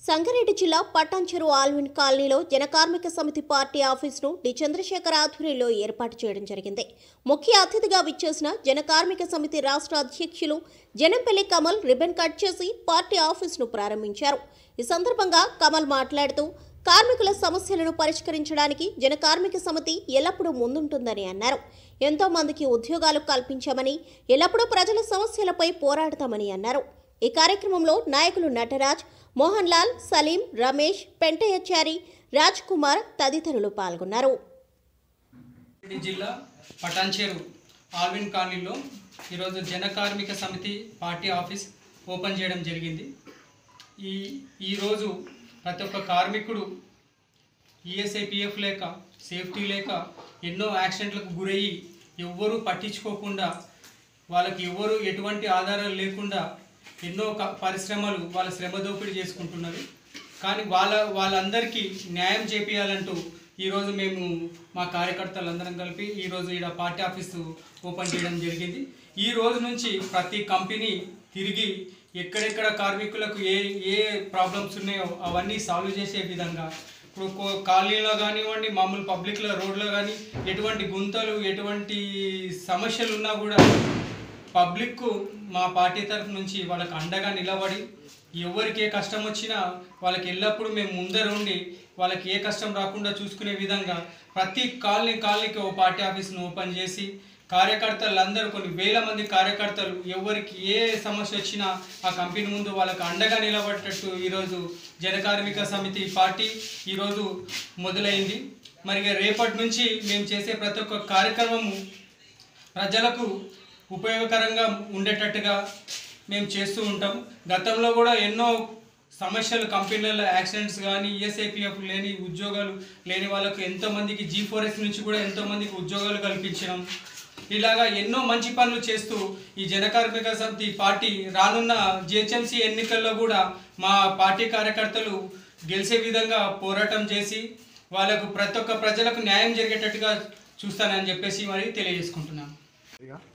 సంగారెడ్డి జిల్లా పట్టాంచెరు ఆల్విన్ కాలనీలో జనకార్మిక సమితి పార్టీ ఆఫీసును డి చంద్రశేఖర్ ఆధ్వర్యంలో ఏర్పాటు చేయడం జరిగింది ముఖ్య అతిథిగా విచ్చేసిన జనకార్మిక సమితి రాష్ట్ర అధ్యక్షులు జనంపల్లి కమల్ రిబన్ కట్ చేసి పార్టీ ఆఫీసును ప్రారంభించారు ఈ సందర్భంగా కమల్ మాట్లాడుతూ కార్మికుల సమస్యలను పరిష్కరించడానికి జనకార్మిక సమితి ఎల్లప్పుడూ ముందుంటుందని అన్నారు ఎంతో మందికి ఉద్యోగాలు కల్పించామని ఎల్లప్పుడూ ప్రజల సమస్యలపై పోరాడతామని అన్నారు ఈ కార్యక్రమంలో నాయకులు నటరాజ్ మోహన్ లాల్ సలీం రమేష్ పెంటయ్యచారి రాజ్ కుమార్ తదితరులు పాల్గొన్నారు రంగారెడ్డి జిల్లా పటాన్చేరు ఆల్విన్ కాలనీలో ఈరోజు జన కార్మిక సమితి పార్టీ ఆఫీస్ ఓపెన్ చేయడం జరిగింది ఈ ఈరోజు ప్రతి ఒక్క కార్మికుడు ఈఎస్ఐపిఎఫ్ లేక సేఫ్టీ లేక ఎన్నో యాక్సిడెంట్లకు గురయ్యి ఎవ్వరూ పట్టించుకోకుండా వాళ్ళకి ఎవ్వరు ఎటువంటి ఆధారాలు లేకుండా ఎన్నో క- పరిశ్రమలు వాళ్ళ శ్రమ దోపిడీ చేసుకుంటున్నారు కానీ వాళ్ళ వాళ్ళందరికీ న్యాయం చేపియాలంటూ ఈరోజు మేము మా కార్యకర్తలందరం కలిపి ఈరోజు ఇక్కడ పార్టీ ఆఫీసు ఓపెన్ చేయడం జరిగింది ఈ రోజు నుంచి ప్రతి కంపెనీ తిరిగి ఎక్కడెక్కడ కార్మికులకు ఏ ఏ ప్రాబ్లమ్స్ ఉన్నాయో అవన్నీ సాల్వ్ చేసే విధంగా ఇప్పుడు కో- కాలనీలో కానివ్వండి మామూలు పబ్లిక్లో రోడ్లో కానీ ఎటువంటి గుంతలు ఎటువంటి సమస్యలు ఉన్నా కూడా పబ్లిక్ మా పార్టీ తరఫు నుంచి వాళ్ళకి అండగా నిలబడి ఎవరికి ఏ కష్టం వచ్చినా వాళ్ళకి ఎల్లప్పుడూ మేము ముందర ఉండి వాళ్ళకి ఏ కష్టం రాకుండా చూసుకునే విధంగా ప్రతి కాలనీ కాలనీకి ఓ పార్టీ ఆఫీస్ను ఓపెన్ చేసి కార్యకర్తలు అందరూ కొన్ని వేల మంది కార్యకర్తలు ఎవరికి ఏ సమస్య వచ్చినా ఆ కంపెనీ ముందు వాళ్ళకి అండగా నిలబడేటట్టు ఈరోజు జన కార్మిక సమితి పార్టీ ఈరోజు మొదలైంది మరి ఇక రేపటి నుంచి మేము చేసే ప్రతి ఒక్క కార్యక్రమము ప్రజలకు ఉపయోగకరంగా ఉండేటట్టుగా మేము చేస్తూ ఉంటాం గతంలో కూడా ఎన్నో సమస్యలు కంపెనీలలో యాక్సిడెంట్స్ కానీ ఈఎస్ఐపిఎఫ్ లేని ఉద్యోగాలు లేని వాళ్ళకు ఎంతోమందికి జీ ఫోర్ ఎస్ నుంచి కూడా ఎంతోమందికి ఉద్యోగాలు కల్పించడం ఇలాగా ఎన్నో మంచి పనులు చేస్తూ ఈ జనకార్మిక సమితి పార్టీ రానున్న జిహెచ్ఎంసీ ఎన్నికల్లో కూడా మా పార్టీ కార్యకర్తలు గెలిచే విధంగా పోరాటం చేసి వాళ్ళకు ప్రతి ఒక్క ప్రజలకు న్యాయం జరిగేటట్టుగా చూస్తానని చెప్పేసి మరి తెలియజేసుకుంటున్నాను ఇక